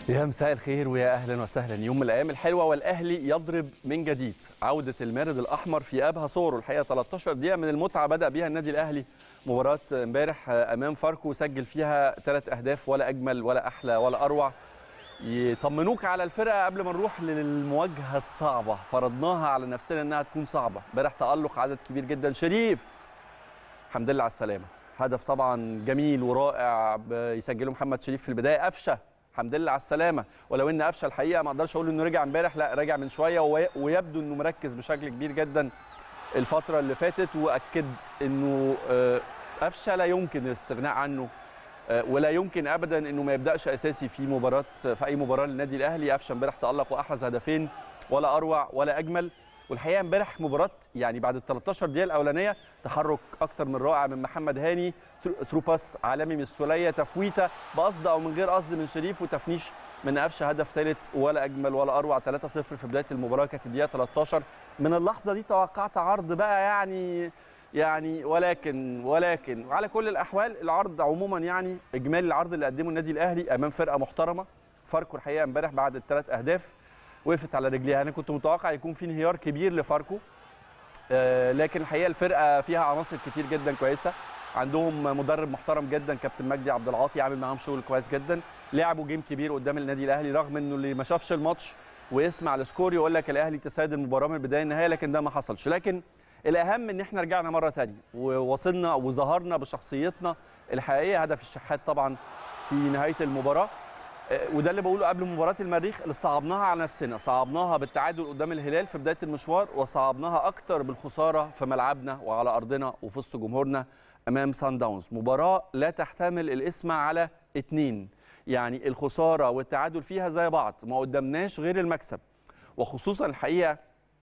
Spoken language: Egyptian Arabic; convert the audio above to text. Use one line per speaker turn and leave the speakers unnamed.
يا مساء الخير ويا اهلا وسهلا يوم من الايام الحلوه والاهلي يضرب من جديد عوده المارد الاحمر في ابهى صوره الحقيقه 13 دقيقه من المتعه بدا بيها النادي الاهلي مباراه امبارح امام فاركو سجل فيها ثلاث اهداف ولا اجمل ولا احلى ولا اروع يطمنوك على الفرقه قبل ما نروح للمواجهه الصعبه فرضناها على نفسنا انها تكون صعبه امبارح تالق عدد كبير جدا شريف الحمد لله على السلامه هدف طبعا جميل ورائع يسجله محمد شريف في البدايه قفشه الحمد لله على السلامه ولو ان قفشه الحقيقه ما اقدرش اقول انه رجع امبارح لا رجع من شويه ويبدو انه مركز بشكل كبير جدا الفتره اللي فاتت واكد انه قفشه لا يمكن الاستغناء عنه ولا يمكن ابدا انه ما يبداش اساسي في مباراه في اي مباراه للنادي الاهلي قفشه امبارح تالق واحرز هدفين ولا اروع ولا اجمل والحقيقه امبارح مباراه يعني بعد ال 13 دقيقه الاولانيه تحرك اكتر من رائع من محمد هاني ثرو باس عالمي من السوليه تفويته بقصد او من غير قصد من شريف وتفنيش من قفشه هدف ثالث ولا اجمل ولا اروع 3-0 في بدايه المباراه كانت الدقيقه 13 من اللحظه دي توقعت عرض بقى يعني يعني ولكن ولكن وعلى كل الاحوال العرض عموما يعني اجمالي العرض اللي قدمه النادي الاهلي امام فرقه محترمه فاركو الحقيقه امبارح بعد الثلاث اهداف وقفت على رجليها انا كنت متوقع يكون في انهيار كبير لفاركو آه لكن الحقيقه الفرقه فيها عناصر كتير جدا كويسه عندهم مدرب محترم جدا كابتن مجدي عبد العاطي عامل معاهم شغل كويس جدا لعبوا جيم كبير قدام النادي الاهلي رغم انه اللي ما شافش الماتش ويسمع السكور يقول لك الاهلي تسيد المباراه من البدايه للنهايه لكن ده ما حصلش لكن الاهم ان احنا رجعنا مره ثانيه ووصلنا وظهرنا بشخصيتنا الحقيقيه هدف الشحات طبعا في نهايه المباراه وده اللي بقوله قبل مباراه المريخ اللي صعبناها على نفسنا صعبناها بالتعادل قدام الهلال في بدايه المشوار وصعبناها اكتر بالخساره في ملعبنا وعلى ارضنا وفي وسط جمهورنا امام سان داونز مباراه لا تحتمل الاسم على اتنين يعني الخساره والتعادل فيها زي بعض ما قدامناش غير المكسب وخصوصا الحقيقه